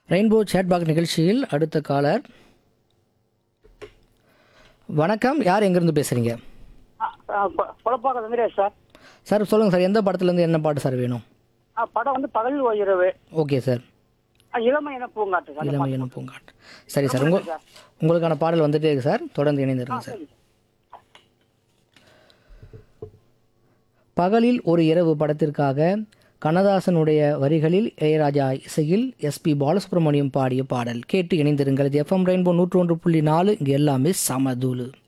rainbow Chepauk நிகழ்ச்சியில் அடுத்த collar வணக்கம் யார் எங்கேருந்து பேசுகிறீங்க குழப்பாக்க வெங்கடேஷ் சார் சார் சொல்லுங்கள் சார் எந்த படத்துலேருந்து என்ன பாட்டு சார் வேணும் ஆ, படம் வந்து பகல் இரவு ஓகே சார் ஆ, இளமை என பூங்காட்டு சார் இளமை எனும் பூங்காட்டு சரி சார் உங்கள் உங்களுக்கான பாடல் வந்துட்டே இருக்கு சார் தொடர்ந்து இணைந்திருங்க சார் பகலில் ஒரு இரவு படத்திற்காக கண்ணதாசனுடைய வரிகளில் இளையராஜா இசையில் எஸ்பி பாலசுப்ரமணியம் பாடிய பாடல் கேட்டு இணைந்திருங்கள் எஃப்எம் ரெயின்போ நூற்று ஒன்று புள்ளி நாலு இங்கே எல்லாமே சமதூளு